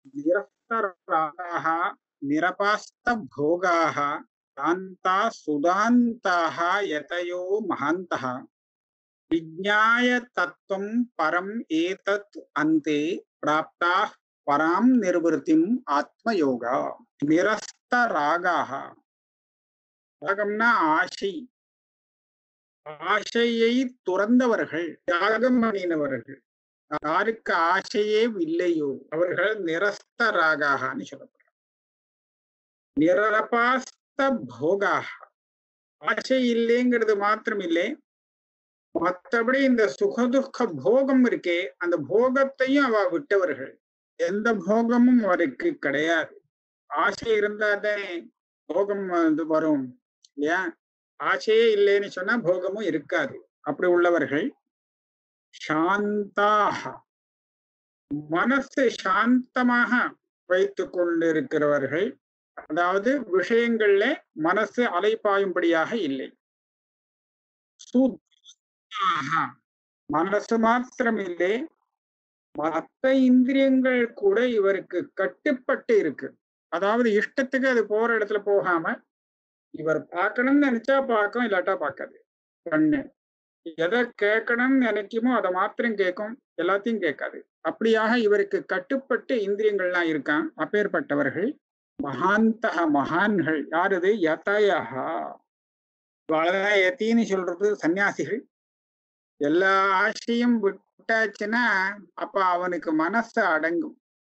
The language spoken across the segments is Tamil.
निरस्तरागाः निरपास्तभोगाः शान्ता सुदान्ताः यतयो महान्तः विज्ञाय तत्त्वं परम् एतत् अन्ते प्राप्ताः பராம் நிர்வൃத்திம் ஆத்மயோகா நிரஸ்த ராகாக ராகம்னா ஆசை ஆசையை துறந்தவர்கள் தியாகம் பண்ணினவர்கள் யாருக்கு ஆசையே இல்லையோ அவர்கள் நிரஸ்த ராகான்னு சொல்லப்படுறாங்க நிரபாஸ்த போகாக ஆசை இல்லைங்கிறது மாத்திரம் இல்லை மற்றபடி இந்த சுகதுக்க போகம் இருக்கே அந்த போகத்தையும் அவ விட்டவர்கள் எந்த போகமும் அவருக்கு கிடையாது ஆசை இருந்தாதான் போகம் வந்து வரும் இல்லையா ஆசையே இல்லைன்னு சொன்னா போகமும் இருக்காது அப்படி உள்ளவர்கள் சாந்தாக மனசு சாந்தமாக வைத்து கொண்டிருக்கிறவர்கள் அதாவது விஷயங்கள்ல மனசு அலைப்பாயும்படியாக இல்லை மனசு மாத்திரம் இல்லை மற்ற இந்திரியங்கள் கூட இவருக்கு கட்டுப்பட்டு இருக்கு அதாவது இஷ்டத்துக்கு அது போற இடத்துல போகாம இவர் பார்க்கணும்னு நினைச்சா பார்க்கும் இல்லாட்டா பார்க்காது கண்ணு எதை கேட்கணும்னு நினைக்குமோ அதை மாத்திரம் கேட்கும் எல்லாத்தையும் கேட்காது அப்படியாக இவருக்கு கட்டுப்பட்டு இந்திரியங்கள்லாம் இருக்கான் அப்பேற்பட்டவர்கள் மகாந்தக மகான்கள் யாருது யதயஹா அவ்வளவுதான் யத்தின்னு சொல்றது சன்னியாசிகள் எல்லா ஆசையும் விட்டாச்சுன்னா அப்ப அவனுக்கு மனசு அடங்கும்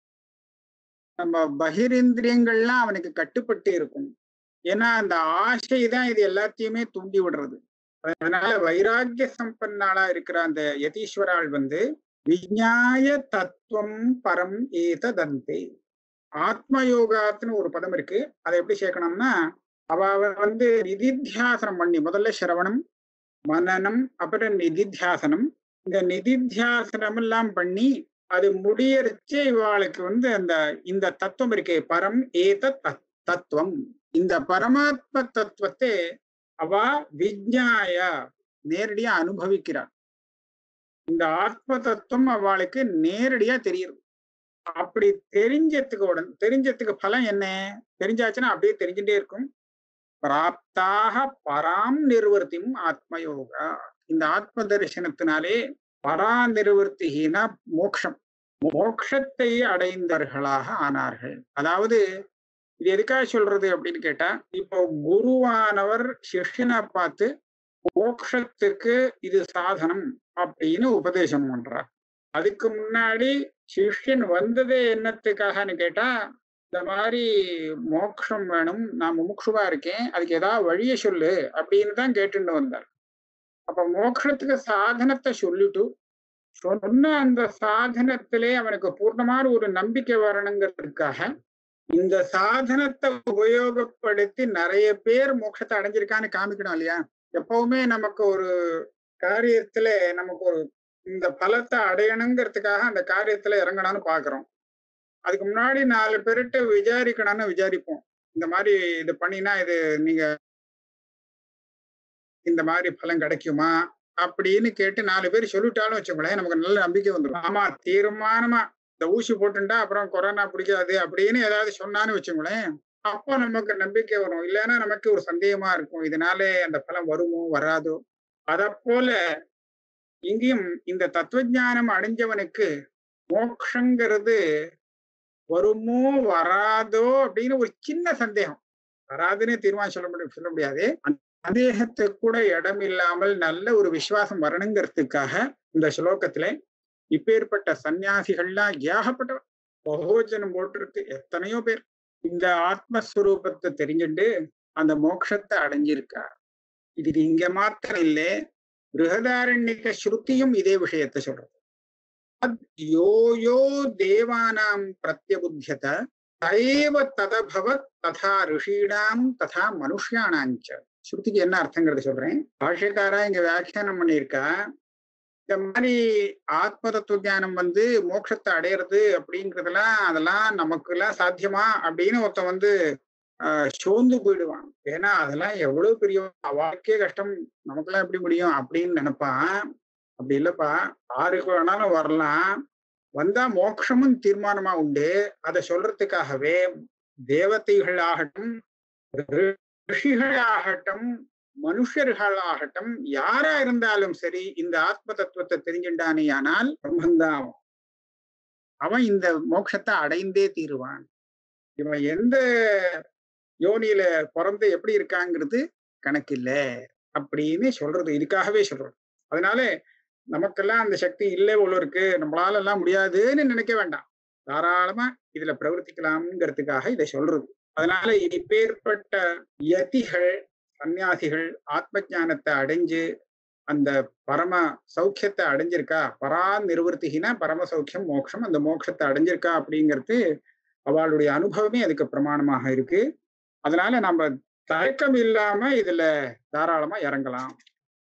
நம்ம பகிரேந்திரியங்கள்லாம் அவனுக்கு கட்டுப்பட்டு இருக்கும் ஏன்னா அந்த ஆசை தான் இது எல்லாத்தையுமே தூண்டி விடுறது அதனால வைராக்கிய சம்பன்னாளா இருக்கிற அந்த யதீஸ்வரால் வந்து விஞ்ஞாய தத்துவம் பரம் ஏததந்தே ஆத்மயோகாத்துன்னு ஒரு பதம் இருக்கு அதை எப்படி சேர்க்கணும்னா அவ வந்து நிதித்தியாசனம் பண்ணி முதல்ல சிரவணம் மனநம் அப்புறம் நிதித்தியாசனம் இந்த நிதித்தியாசனம் எல்லாம் பண்ணி அது முடியறச்சு இவாளுக்கு வந்து அந்த இந்த தத்துவம் இருக்கே பரம் ஏத தத்துவம் இந்த பரமாத்ம தத்துவத்தை அவ விஜ்ஞாய நேரடியா அனுபவிக்கிறார் இந்த ஆத்ம தத்துவம் அவளுக்கு நேரடியா தெரியுது அப்படி தெரிஞ்சதுக்கு உடன் தெரிஞ்சதுக்கு பலம் என்ன தெரிஞ்சாச்சுன்னா அப்படியே தெரிஞ்சுட்டே இருக்கும் பிராப்தாக பராம் நிர்வர்த்தியும் ஆத்மயோகா இந்த ஆத்ம தரிசனத்தினாலே பரா நிர்வர்த்திகினா மோக்ஷம் மோக்ஷத்தை அடைந்தவர்களாக ஆனார்கள் அதாவது இது எதுக்காக சொல்றது அப்படின்னு கேட்டா இப்போ குருவானவர் சிஷ்யனை பார்த்து மோக்ஷத்துக்கு இது சாதனம் அப்படின்னு உபதேசம் பண்றார் அதுக்கு முன்னாடி சிஷ்யன் வந்ததே என்னத்துக்காகன்னு கேட்டா இந்த மாதிரி மோட்சம் வேணும் நான் முமுட்சுவா இருக்கேன் அதுக்கு ஏதாவது வழிய சொல்லு அப்படின்னு தான் கேட்டுட்டு வந்தார் அப்ப மோட்சத்துக்கு சாதனத்தை சொல்லிட்டு சொன்ன அந்த சாதனத்திலே அவனுக்கு பூர்ணமான ஒரு நம்பிக்கை வரணுங்கிறதுக்காக இந்த சாதனத்தை உபயோகப்படுத்தி நிறைய பேர் மோட்சத்தை அடைஞ்சிருக்கான்னு காமிக்கணும் இல்லையா எப்பவுமே நமக்கு ஒரு காரியத்துல நமக்கு ஒரு இந்த பலத்தை அடையணுங்கிறதுக்காக அந்த காரியத்துல இறங்கணும்னு பாக்குறோம் அதுக்கு முன்னாடி நாலு பேர்கிட்ட விசாரிக்கணும்னு விசாரிப்போம் இந்த மாதிரி இது பண்ணினா இது நீங்க இந்த மாதிரி பலன் கிடைக்குமா அப்படின்னு கேட்டு நாலு பேர் சொல்லிட்டாலும் வச்சுக்கோங்களேன் நமக்கு நல்ல நம்பிக்கை வந்துடும் ஆமா தீர்மானமா இந்த ஊசி போட்டுட்டா அப்புறம் கொரோனா பிடிக்காது அப்படின்னு ஏதாவது சொன்னான்னு வச்சுக்கோங்களேன் அப்போ நமக்கு நம்பிக்கை வரும் இல்லைன்னா நமக்கு ஒரு சந்தேகமா இருக்கும் இதனாலே அந்த பலம் வருமோ வராதோ அத போல இங்கேயும் இந்த தத்துவஞானம் அடைஞ்சவனுக்கு மோக்ஷங்கிறது வருமோ வராதோ அப்படின்னு ஒரு சின்ன சந்தேகம் வராதுன்னு தீர்மானம் சொல்ல முடியும் சொல்ல முடியாது சந்தேகத்துக்கு கூட இடம் இல்லாமல் நல்ல ஒரு விசுவாசம் வரணுங்கிறதுக்காக இந்த ஸ்லோகத்துல இப்பேற்பட்ட சன்னியாசிகள்லாம் ஏகப்பட்டவர் பகோஜனம் போட்டிருக்கு எத்தனையோ பேர் இந்த ஆத்மஸ்வரூபத்தை தெரிஞ்சுட்டு அந்த மோட்சத்தை அடைஞ்சிருக்கா இது இங்க மாத்திரம் இல்லை பிருகதாரண்யக்க ஸ்ருதியும் இதே விஷயத்த சொல்றது யோ யோ தேவானாம் பிரத்யபுத்தியத தயவ ததபவத் ததா ரிஷீணாம் ததா மனுஷியானாஞ்ச ஸ்ருதிக்கு என்ன அர்த்தங்கிறத சொல்றேன் பாஷ்யக்காரா இங்க வியாக்கியானம் பண்ணியிருக்கா இந்த மாதிரி ஆத்ம தத்துவ ஞானம் வந்து மோட்சத்தை அடையிறது அப்படிங்கிறதெல்லாம் அதெல்லாம் நமக்கு எல்லாம் சாத்தியமா அப்படின்னு ஒருத்தன் வந்து ஆஹ் சோர்ந்து போயிடுவான் ஏன்னா அதெல்லாம் எவ்வளவு பெரிய வாழ்க்கையே கஷ்டம் நமக்கெல்லாம் எப்படி முடியும் அப்படின்னு நினைப்பான் அப்படி இல்லப்பா யாருக்கு வேணாலும் வரலாம் வந்தா மோட்சமும் தீர்மானமா உண்டு அதை சொல்றதுக்காகவே தேவதைகள் ஆகட்டும் ரிஷிகள் ஆகட்டும் மனுஷர்கள் ஆகட்டும் யாரா இருந்தாலும் சரி இந்த ஆத்ம தத்துவத்தை தெரிஞ்சுட்டானே ஆனால் பிரம்மந்தான் அவன். அவன் இந்த மோட்சத்தை அடைந்தே தீருவான் இவன் எந்த யோனியில பிறந்து எப்படி இருக்காங்கிறது கணக்கில்ல அப்படின்னு சொல்றது இதுக்காகவே சொல்றது அதனால நமக்கெல்லாம் அந்த சக்தி இல்லை போல இருக்கு நம்மளால எல்லாம் முடியாதுன்னு நினைக்க வேண்டாம் தாராளமா இதுல பிரவர்த்திக்கலாம்ங்கிறதுக்காக இதை சொல்றது அதனால இப்பேற்பட்ட யதிகள் சன்னியாசிகள் ஆத்ம ஞானத்தை அடைஞ்சு அந்த பரம சௌக்கியத்தை அடைஞ்சிருக்கா பரா நிர்வர்த்திகினா பரம சௌக்கியம் மோட்சம் அந்த மோட்சத்தை அடைஞ்சிருக்கா அப்படிங்கிறது அவளுடைய அனுபவமே அதுக்கு பிரமாணமாக இருக்கு அதனால நம்ம தயக்கம் இல்லாம இதுல தாராளமா இறங்கலாம்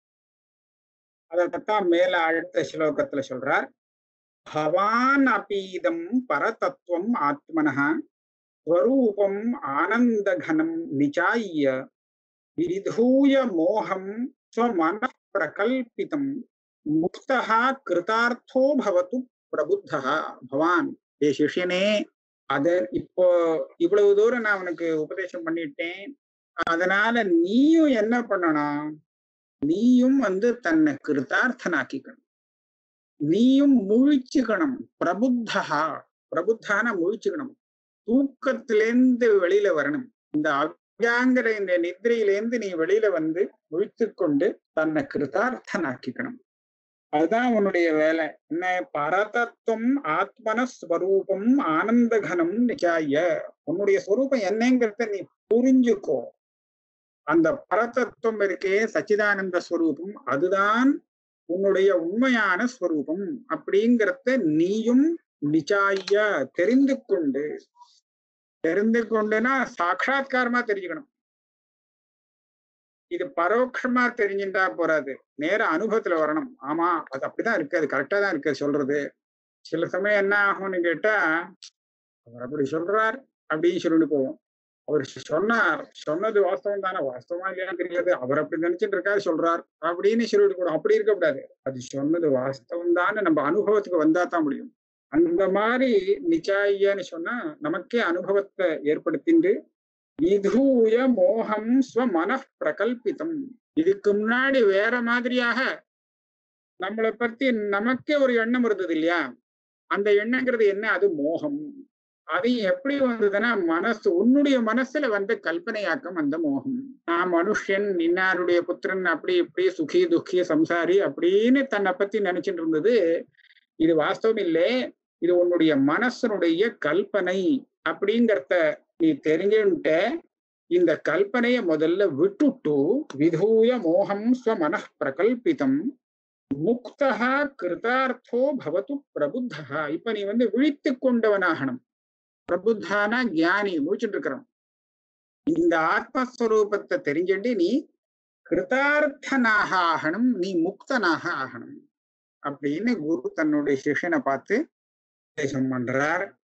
அதைத்தான் மேல அடுத்த ஸ்லோகத்துல சொல்றார் பவான் அப்பீதம் பரதத்துவம் ஆத்மனः ஸ்வரூபம் ஆனந்தகனம் நிச்சாய விரிதூய மோகம் ஸ்வமன பிரகல்பிதம் முக்தா கிருதார்த்தோ பவத்து பிரபுத்தா பவான் ஏ சிஷ்யனே அத இப்போ இவ்வளவு தூரம் நான் உனக்கு உபதேசம் பண்ணிட்டேன் அதனால நீயும் என்ன பண்ணணும் நீயும் வந்து தன்னை கிருதார்த்தனாக்கிக்கணும் நீயும் முழிச்சுக்கணும் பிரபுத்தகா பிரபுத்தான முழிச்சுக்கணும் தூக்கத்திலேந்து வெளியில வரணும் இந்த அவ்யாங்கிற இந்த நித்ரையிலேந்து நீ வெளியில வந்து முழித்து கொண்டு தன்னை கிருதார்த்தனாக்கிக்கணும் அதுதான் உன்னுடைய வேலை என்ன பரதத்துவம் ஆத்மன ஸ்வரூபம் ஆனந்தகனம் நிச்சாய உன்னுடைய ஸ்வரூபம் என்னங்கிறத நீ புரிஞ்சுக்கோ அந்த பரதத்துவம் இருக்கே சச்சிதானந்த ஸ்வரூபம் அதுதான் உன்னுடைய உண்மையான ஸ்வரூபம் அப்படிங்கிறத நீயும் நிச்சாய தெரிந்து கொண்டு தெரிந்து கொண்டுனா சாட்சா்காரமா தெரிஞ்சுக்கணும் இது பரோட்சமா தெரிஞ்சுட்டா போறாது நேர அனுபவத்துல வரணும் ஆமா அது அப்படிதான் இருக்கு அது கரெக்டா தான் இருக்கு சொல்றது சில சமயம் என்ன ஆகும்னு கேட்டா அவர் அப்படி சொல்றார் அப்படின்னு சொல்லிட்டு போவோம் அவர் சொன்னார் சொன்னது வாஸ்தவம் தானே வாஸ்தவமா இல்லையான்னு தெரியாது அவர் அப்படி நினைச்சிட்டு இருக்காரு சொல்றார் அப்படின்னு சொல்லிட்டு கூட அப்படி இருக்கக்கூடாது அது சொன்னது வாஸ்தவம் தானே நம்ம அனுபவத்துக்கு வந்தா தான் முடியும் அந்த மாதிரி நிச்சாயன்னு சொன்னா நமக்கே அனுபவத்தை ஏற்படுத்திண்டு விதூய மோகம் ஸ்வமன பிரகல்பிதம் இதுக்கு முன்னாடி வேற மாதிரியாக நம்மளை பத்தி நமக்கே ஒரு எண்ணம் இருந்தது இல்லையா அந்த எண்ணங்கிறது என்ன அது மோகம் அது எப்படி வந்ததுன்னா மனசு உன்னுடைய மனசுல வந்த கல்பனையாக்கம் அந்த மோகம் நான் மனுஷன் இன்னாருடைய புத்திரன் அப்படி இப்படி சுகி துக்கி சம்சாரி அப்படின்னு தன்னை பத்தி நினைச்சிட்டு இருந்தது இது வாஸ்தவம் இல்லை இது உன்னுடைய மனசனுடைய கல்பனை அப்படிங்கிறத நீ தெரிஞ்சுட்ட இந்த கல்பனையை முதல்ல விட்டுட்டு விதூய மோகம் ஸ்வமன பிரகல்பிதம் முக்தா கிருதார்த்தோ பவத்து பிரபுத்தா இப்ப நீ வந்து விழித்து கொண்டவனாகணும் பிரபுத்தானா ஞானி முடிச்சுட்டு இருக்கிறோம் இந்த ஆத்மஸ்வரூபத்தை தெரிஞ்சுட்டு நீ கிருதார்த்தனாக ஆகணும் நீ முக்தனாக ஆகணும் அப்படின்னு குரு தன்னுடைய சிஷ்யனை பார்த்து உபதேசம் பண்றார்